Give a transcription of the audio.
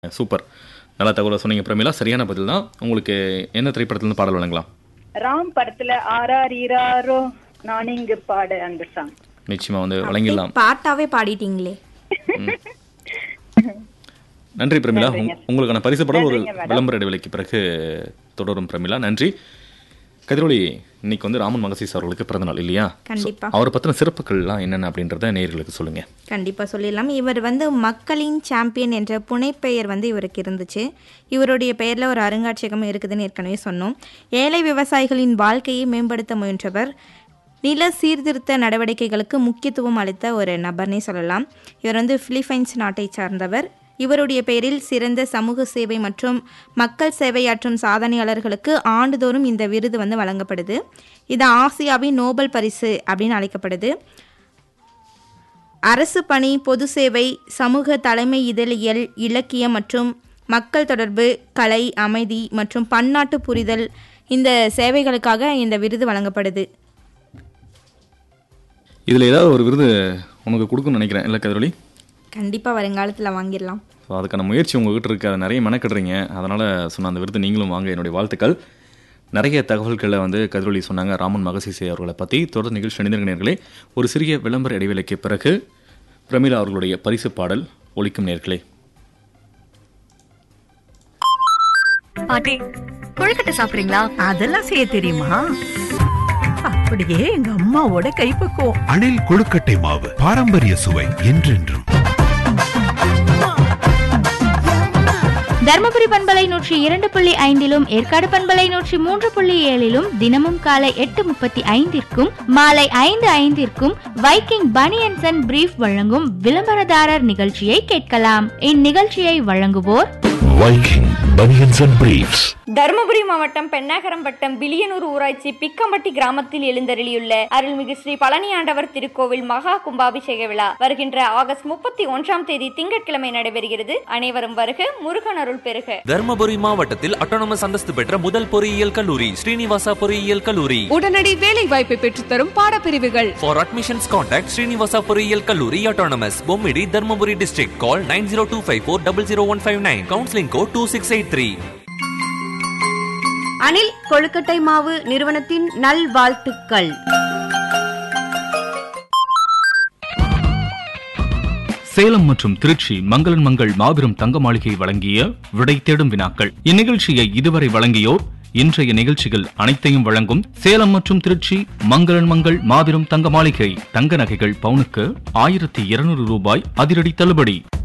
super நல்ல தகவலை சொன்னீங்க பிரமிளா சரியான பதில் தான் உங்களுக்கு என்ன திரைப்படத்துலேருந்து பாடல் வழங்கலாம் ராம் படத்துல ஆர்ஆர் ஈராரோ நான் இங்கு பாடு அந்த சாங் நிச்சயமா வந்து வழங்கிடலாம் பாட்டாவே பாடிட்டீங்களே நன்றி பிரமிளா உங்க- உங்களுக்கான பரிசு படம் ஒரு விளம்பர இடைவெளிக்கு பிறகு தொடரும் பிரமிளா நன்றி கதிரொலி இன்னைக்கு வந்து ராமன் மகசீஸ் அவர்களுக்கு பிறந்தநாள் இல்லையா கண்டிப்பா அவரை பற்றின சிறப்புகள்லாம் என்னென்ன அப்படின்றத நேயர்களுக்கு சொல்லுங்க கண்டிப்பா சொல்லிடலாம் இவர் வந்து மக்களின் சாம்பியன் என்ற புனைப்பெயர் வந்து இவருக்கு இருந்துச்சு இவருடைய பெயர்ல ஒரு அருங்காட்சியகம் இருக்குதுன்னு ஏற்கனவே சொன்னோம் ஏழை விவசாயிகளின் வாழ்க்கையை மேம்படுத்த முயன்றவர் நில சீர்திருத்த நடவடிக்கைகளுக்கு முக்கியத்துவம் அளித்த ஒரு நபர்னே சொல்லலாம் இவர் வந்து பிலிப்பைன்ஸ் நாட்டை சார்ந்தவர் இவருடைய பெயரில் சிறந்த சமூக சேவை மற்றும் மக்கள் சேவையாற்றும் சாதனையாளர்களுக்கு ஆண்டுதோறும் இந்த விருது வந்து வழங்கப்படுது இது ஆசியாவின் நோபல் பரிசு அப்படின்னு அழைக்கப்படுது அரசு பணி பொது சேவை சமூக தலைமை இதழியல் இலக்கியம் மற்றும் மக்கள் தொடர்பு கலை அமைதி மற்றும் பன்னாட்டு புரிதல் இந்த சேவைகளுக்காக இந்த விருது வழங்கப்படுது இதில் ஏதாவது ஒரு விருது உனக்கு கொடுக்குன்னு நினைக்கிறேன் இல்லை கதிரொலி கண்டிப்பாக வருங்காலத்தில் வாங்கிடலாம் ஸோ அதுக்கான முயற்சி உங்ககிட்ட இருக்கு அதை நிறைய மெனக்கிடுறீங்க அதனால் சொன்ன அந்த விருது நீங்களும் வாங்க என்னுடைய வாழ்த்துக்கள் நிறைய தகவல்களை வந்து கதிரொலி சொன்னாங்க ராமன் மகசீசை அவர்களை பற்றி தொடர் நிகழ்ச்சி அணிந்திருக்க நேர்களே ஒரு சிறிய விளம்பர இடைவேளைக்கு பிறகு பிரமிளா அவர்களுடைய பரிசு பாடல் ஒலிக்கும் நேர்களே பாட்டி கொழுக்கட்டை சாப்பிடுறீங்களா அதெல்லாம் செய்ய தெரியுமா அப்படியே எங்க அம்மாவோட கைப்பக்குவம் அணில் கொழுக்கட்டை மாவு பாரம்பரிய சுவை என்றென்றும் தருமபுரி பண்பலை நூற்றி இரண்டு புள்ளி ஐந்திலும் ஏற்காடு பண்பலை நூற்றி மூன்று புள்ளி ஏழிலும் தினமும் காலை எட்டு முப்பத்தி ஐந்திற்கும் மாலை ஐந்து ஐந்திற்கும் வைக்கிங் பனியன்சன் அண்ட் பிரீஃப் வழங்கும் விளம்பரதாரர் நிகழ்ச்சியை கேட்கலாம் இந்நிகழ்ச்சியை வழங்குவோர் Viking banians and briefs Dharmapuri மாவட்டம் பெண்ணாகரம் வட்டம் பிலியனூர் ஊராட்சி பிக்கம்பட்டி கிராமத்தில் எழுந்தருளியுள்ள அருள்மிகு ஸ்ரீ பழனி ஆண்டவர் திருக்கோவில் மகா கும்பாபிஷேக விழா வருகின்ற ஆகஸ்ட் முப்பத்தி ஒன்றாம் தேதி திங்கட்கிழமை நடைபெறுகிறது அனைவரும் வருக முருகன் அருள் பெறுக தர்மபுரி மாவட்டத்தில் அட்டானமஸ் அந்தஸ்து பெற்ற முதல் பொறியியல் கல்லூரி ஸ்ரீனிவாசா பொறியியல் கல்லூரி உடனடி வேலை வாய்ப்பை பெற்றுத்தரும் பாடப்பிரிவுகள் For admissions contact ஸ்ரீனிவாசா பொறியியல் கல்லூரி autonomous Bommidi Dharmapuri district call nine zero two five four double zero one five nine counselling code two six eight three Anil கொழுக்கட்டை மாவு நிறுவனத்தின் நல்வாழ்த்துக்கள் சேலம் மற்றும் திருச்சி மங்களன் மங்கள் மாபெரும் தங்க மாளிகை வழங்கிய விடை தேடும் வினாக்கள் இந்நிகழ்ச்சியை இதுவரை வழங்கியோர் இன்றைய நிகழ்ச்சிகள் அனைத்தையும் வழங்கும் சேலம் மற்றும் திருச்சி மங்களன் மங்கள் மாபெரும் தங்க மாளிகை தங்க நகைகள் பவுனுக்கு ஆயிரத்தி இருநூறு ரூபாய் அதிரடி தள்ளுபடி